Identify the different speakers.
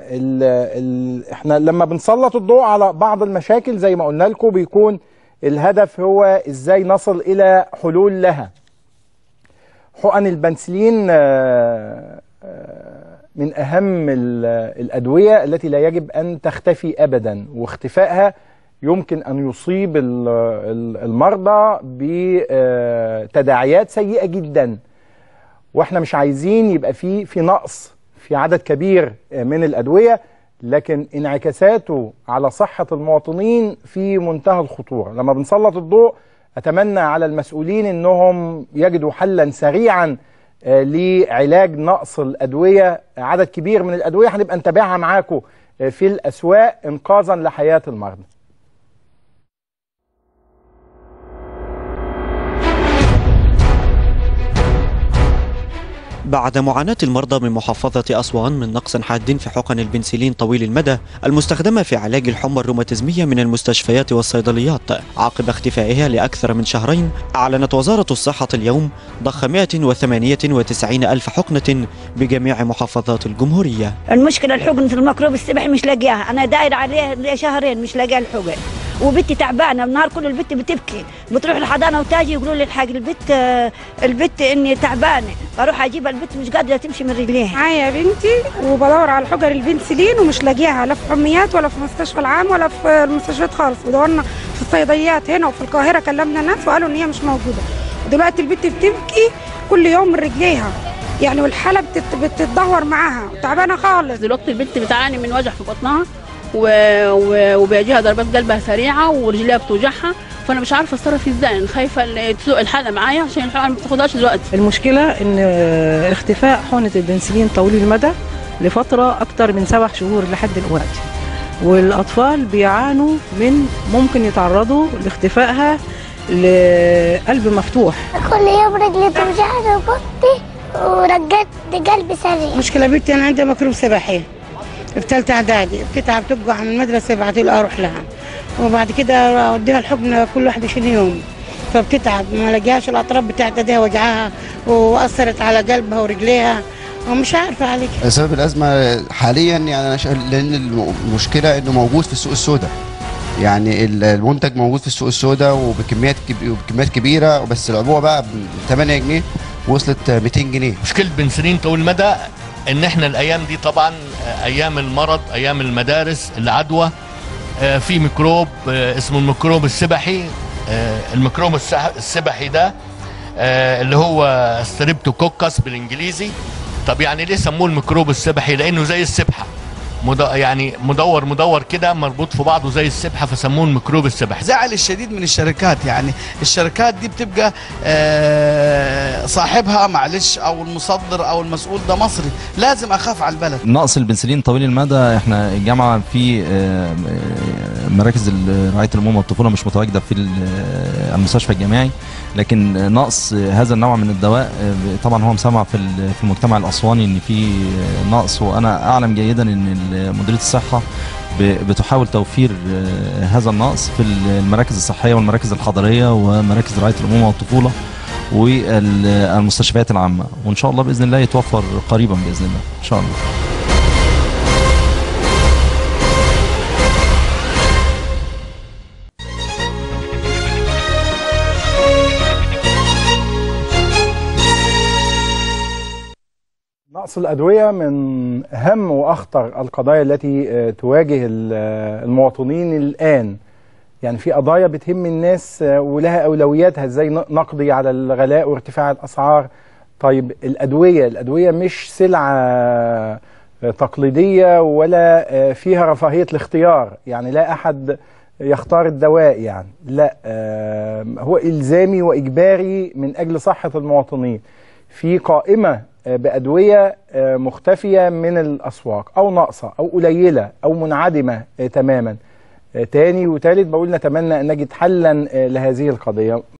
Speaker 1: ال ال احنا لما بنسلط الضوء على بعض المشاكل زي ما قلنا لكم بيكون الهدف هو ازاي نصل الى حلول لها حقن البنسلين آه، آه، من اهم ال- الادويه التي لا يجب ان تختفي ابدا واختفائها يمكن ان يصيب ال- ال- المرضى بتداعيات سيئه جدا واحنا مش عايزين يبقى في في نقص في عدد كبير من الادويه لكن انعكاساته على صحه المواطنين في منتهى الخطوره لما بنسلط الضوء اتمنى على المسؤولين انهم يجدوا حلا سريعا آه، لعلاج نقص الادويه عدد كبير من الادويه هنبقى نتابعها معاكم آه، في الاسواق انقاذا لحياه المرضى
Speaker 2: بعد معاناة المرضى من محافظة أسوان من نقص حاد في حقن البنسلين طويل المدى المستخدمة في علاج الحمى الروماتيزمية من المستشفيات والصيدليات عقب اختفائها لأكثر من شهرين أعلنت وزارة الصحة اليوم ضخ 198 ألف حقنة بجميع محافظات الجمهورية
Speaker 3: المشكله الحقن في الميكروب السبح مش لاقياها انا داير عليه لي شهرين مش لاقيه الحقن وبنتي تعبانه النهار كله البت بتبكي بتروح الحضانه وتاجي يقولوا لي الحاج البت آه، البت اني تعبانه اروح اجيبها البت مش قادره تمشي من رجليها
Speaker 4: معايا بنتي وبدور على الحجر البنسلين ومش لاقيها لا في حميات ولا في المستشفى العام ولا في المستشفيات خالص ودورنا في الصيدليات هنا وفي القاهره كلمنا ناس وقالوا ان هي مش موجوده دلوقتي البنت بتبكي كل يوم من رجليها يعني والحاله بتت- بتتدهور معاها تعبانه خالص
Speaker 5: دلوقتي البنت بتعاني من وجع في بطنها و... و... وبيجيها ضربات قلبها سريعه ورجليها بتوجعها فانا مش عارفه اتصرف ازاي أنا خايفه إن تسوق الحاله معايا عشان الحقن ما بتاخدهاش دلوقتي
Speaker 6: المشكلة إن آه، اختفاء حقنة البنسلين طويل المدى لفترة أكتر من سبع شهور لحد دلوقتي والأطفال بيعانوا من ممكن يتعرضوا لاختفائها لقلب مفتوح
Speaker 7: كل يوم رجلي توجعني وبطي ورجعت قلبي سريع
Speaker 8: مشكلة بنتي أنا عندها ميكروب سباحي في ثالثة إعدادي بتتعب تقع من المدرسة يبعتوا لي أروح لها وبعد كده أوديها الحقنة كل 21 يوم فبتتعب ما لقاش الأطراف بتاعت ايديها وجعها وأثرت على قلبها ورجليها ومش عارفة عليك
Speaker 9: سبب الازمه حاليا يعني انا شايف لان المشكله انه موجود في السوق السوداء يعني ال- المنتج موجود في السوق السوداء وبكميات كب- وبكميات كبيره بس العبوه بقى ب 8 جنيه وصلت 200 جنيه
Speaker 10: مشكله بنسلين طويل المدى ان احنا الايام دي طبعا آه، ايام المرض ايام المدارس العدوى آه، في ميكروب آه، اسمه الميكروب السبحي آه، الميكروب السح- السبحي ده آه، اللي هو ستريبتوكوكس بالانجليزي طب يعني ليه سموه الميكروب السبحي لانه زي السبحه مد... يعني مدور مدور كده مربوط في بعضه زي السبحه فسموه الميكروب السبحي
Speaker 11: زعل الشديد من الشركات يعني الشركات دي بتبقى آه، صاحبها معلش او المصدر او المسؤول ده مصري لازم اخاف على البلد
Speaker 12: نقص البنسلين طويل المدى احنا الجامعه في آه، آه، مراكز ال- رعايه الامومه والطفوله مش متواجده في ال- آه، المستشفى الجامعي لكن نقص هذا النوع من الدواء آه، طبعا هو مسمع في ال- في المجتمع الاسواني ان في آه، نقص وانا اعلم جيدا ان ال- مديريه الصحه ب- بتحاول توفير آه، هذا النقص في المراكز الصحيه والمراكز الحضريه ومراكز رعايه الامومه والطفوله والمستشفيات العامه وان شاء الله باذن الله يتوفر قريبا باذن الله ان شاء الله
Speaker 1: نقص الأدوية من أهم وأخطر القضايا التي آه، تواجه ال- آه، المواطنين الآن يعني في قضايا بتهم الناس آه، ولها أولوياتها إزاي ن- نقضي على الغلاء وارتفاع الأسعار طيب الأدوية الأدوية مش سلعة آه، تقليدية ولا آه، فيها رفاهية الاختيار يعني لا أحد يختار الدواء يعني لا آه، هو إلزامي وإجباري من أجل صحة المواطنين في قائمة آه، بأدوية آه، مختفية من الأسواق أو ناقصة أو قليلة أو منعدمة آه، تماما آه، تاني وتالت بقول نتمنى أن نجد حلا آه، لهذه القضية